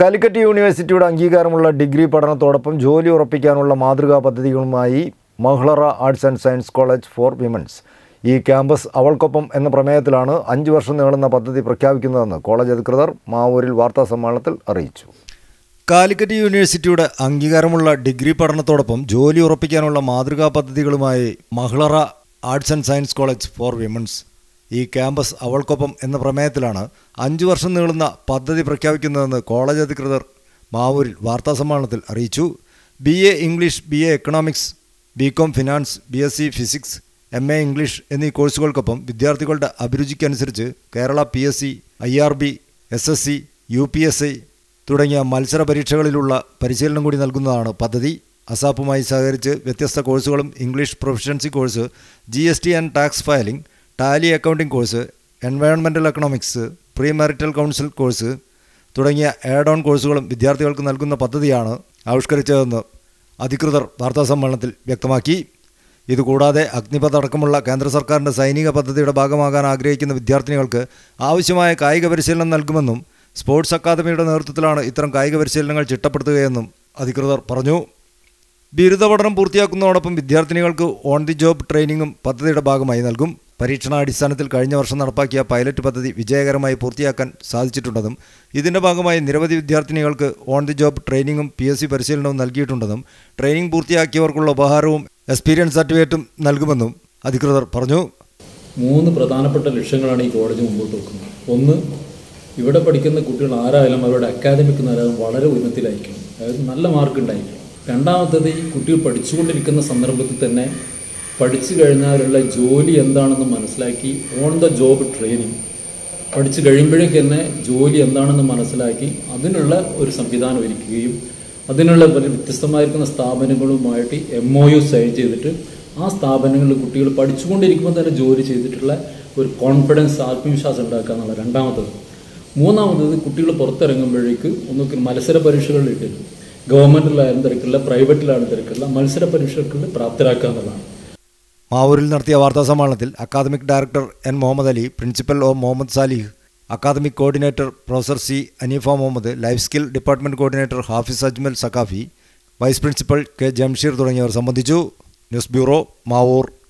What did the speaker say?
കാലിക്കറ്റ് യൂണിവേഴ്സിറ്റിയുടെ അംഗീകാരമുള്ള ഡിഗ്രി പഠനത്തോടൊപ്പം ജോലി ഉറപ്പിക്കാനുള്ള മാതൃകാ പദ്ധതികളുമായി Mahlara arts and science college for womens ഈ ക്യാമ്പസ് അവൾക്കൊപ്പം എന്ന പ്രമേയത്തിലാണ് അഞ്ച് വർഷം നീളുന്ന പദ്ധതി പ്രഖ്യാപിക്കുന്നതെന്ന് കോളേജ് അധികൃതർ മാവൂരിൽ വാർത്താ സമ്മേളനത്തിൽ അറിയിച്ചു കാലിക്കറ്റ് യൂണിവേഴ്സിറ്റിയുടെ അംഗീകാരമുള്ള ഡിഗ്രി പഠനത്തോടൊപ്പം ജോലി ഉറപ്പിക്കാനുള്ള മാതൃകാ പദ്ധതികളുമായി Mahlara arts and science college for womens ഈ ക്യാമ്പസ് അവൾക്കൊപ്പം എന്ന പ്രമേയത്തിലാണ് അഞ്ചു വർഷം നീളുന്ന പദ്ധതി പ്രഖ്യാപിക്കുന്നതെന്ന് കോളേജ് അധികൃതർ മാവൂരിൽ വാർത്താസമ്മേളനത്തിൽ അറിയിച്ചു B A English B A economics B com finance B S C physics M A English എന്നീ കോഴ്സുകൾക്കൊപ്പം വിദ്യാർത്ഥികളുടെ അഭിരുചിക്കനുസരിച്ച് Kerala P S C I R B S S C U P S I തുടങ്ങിയ മത്സര പരീക്ഷകളിലുള്ള പരിശീലനം കൂടി നൽകുന്നതാണ് പദ്ധതി അസാപ്പുമായി സഹകരിച്ച് വ്യത്യസ്ത കോഴ്സുകളും English proficiency course G S T and tax filing tally accounting course environmental economics pre marital council course തുടങ്ങിയ ആഡ് ഓൺ കോഴ്സുകളും വിദ്യാർത്ഥികൾക്ക് നൽകുന്ന പദ്ധതിയാണ് ആവിഷ്കരിച്ചതെന്ന് അധികൃതർ വാർത്താസമ്മേളനത്തിൽ വ്യക്തമാക്കി ഇതുകൂടാതെ അഗ്നിപഥ് അടക്കമുള്ള കേന്ദ്ര സർക്കാരിൻ്റെ സൈനിക പദ്ധതിയുടെ ഭാഗമാകാൻ ആഗ്രഹിക്കുന്ന വിദ്യാർത്ഥിനികൾക്ക് ആവശ്യമായ കായിക പരിശീലനം നൽകുമെന്നും സ്പോർട്സ് അക്കാദമിയുടെ നേതൃത്വത്തിലാണ് ഇത്തരം കായിക പരിശീലനങ്ങൾ ചിട്ടപ്പെടുത്തുകയെന്നും അധികൃതർ പറഞ്ഞു ബിരുദ പഠനം പൂർത്തിയാക്കുന്നതോടൊപ്പം വിദ്യാർത്ഥിനികൾക്ക് ഓൺ ദി ജോബ് ട്രെയിനിങ്ങും പദ്ധതിയുടെ ഭാഗമായി നൽകും പരീക്ഷണാടിസ്ഥാനത്തിൽ കഴിഞ്ഞ വർഷം നടപ്പാക്കിയ പൈലറ്റ് പദ്ധതി വിജയകരമായി പൂർത്തിയാക്കാൻ സാധിച്ചിട്ടുണ്ടെന്നും ഇതിൻ്റെ ഭാഗമായി നിരവധി വിദ്യാർത്ഥിനികൾക്ക് ഓൺ ദി ജോബ് ട്രെയിനിങ്ങും പി എസ് സി പരിശീലനവും നൽകിയിട്ടുണ്ടെന്നും ട്രെയിനിങ് പൂർത്തിയാക്കിയവർക്കുള്ള ഉപഹാരവും എക്സ്പീരിയൻസ് സർട്ടിഫിക്കറ്റും നൽകുമെന്നും അധികൃതർ പറഞ്ഞു മൂന്ന് പ്രധാനപ്പെട്ട ലക്ഷ്യങ്ങളാണ് ഈ കോളേജ് മുമ്പോട്ട് വെക്കുന്നത് ഒന്ന് ഇവിടെ പഠിക്കുന്ന കുട്ടികൾ ആരായാലും അവരുടെ അക്കാദമിക് നിലവാരം വളരെ ഉയരത്തിലായിരിക്കും അതായത് നല്ല മാർക്ക് ഉണ്ടായിരിക്കും രണ്ടാമത്തത് ഈ കുട്ടികൾ പഠിച്ചുകൊണ്ടിരിക്കുന്ന സന്ദർഭത്തിൽ തന്നെ പഠിച്ചു കഴിഞ്ഞാലുള്ള ജോലി എന്താണെന്ന് മനസ്സിലാക്കി ഓൺ ദ ജോബ് ട്രെയിനിങ് പഠിച്ചു കഴിയുമ്പോഴേക്ക് തന്നെ ജോലി എന്താണെന്ന് മനസ്സിലാക്കി അതിനുള്ള ഒരു സംവിധാനം ഒരുക്കുകയും അതിനുള്ള പല വ്യത്യസ്തമായിരിക്കുന്ന സ്ഥാപനങ്ങളുമായിട്ട് എം ഒ യു സൈൻ ചെയ്തിട്ട് ആ സ്ഥാപനങ്ങളിൽ കുട്ടികൾ പഠിച്ചുകൊണ്ടിരിക്കുമ്പോൾ തന്നെ ജോലി ചെയ്തിട്ടുള്ള ഒരു കോൺഫിഡൻസ് ആത്മവിശ്വാസം ഉണ്ടാക്കുക എന്നുള്ള രണ്ടാമത്തത് മൂന്നാമത്തത് കുട്ടികൾ പുറത്തിറങ്ങുമ്പോഴേക്ക് ഒന്നൊക്കെ മത്സര പരീക്ഷകളിലേക്ക് ഗവൺമെൻറ്റിലായാലും തിരക്കില്ല പ്രൈവറ്റിലായാലും തിരക്കില്ല മത്സര പരീക്ഷകളിൽ പ്രാപ്തരാക്കുക എന്നുള്ളതാണ് മാവൂരിൽ നടത്തിയ വാർത്താ സമ്മേളനത്തിൽ academic director N Muhammad Ali principal O Muhammad Salih academic coordinator professor C Aneefa Muhammad life skill department coordinator Hafiz Ajmal Saqafi vice principal K Jamsheer തുടങ്ങിയവർ സംബന്ധിച്ചു ന്യൂസ് ബ്യൂറോ മാവൂർ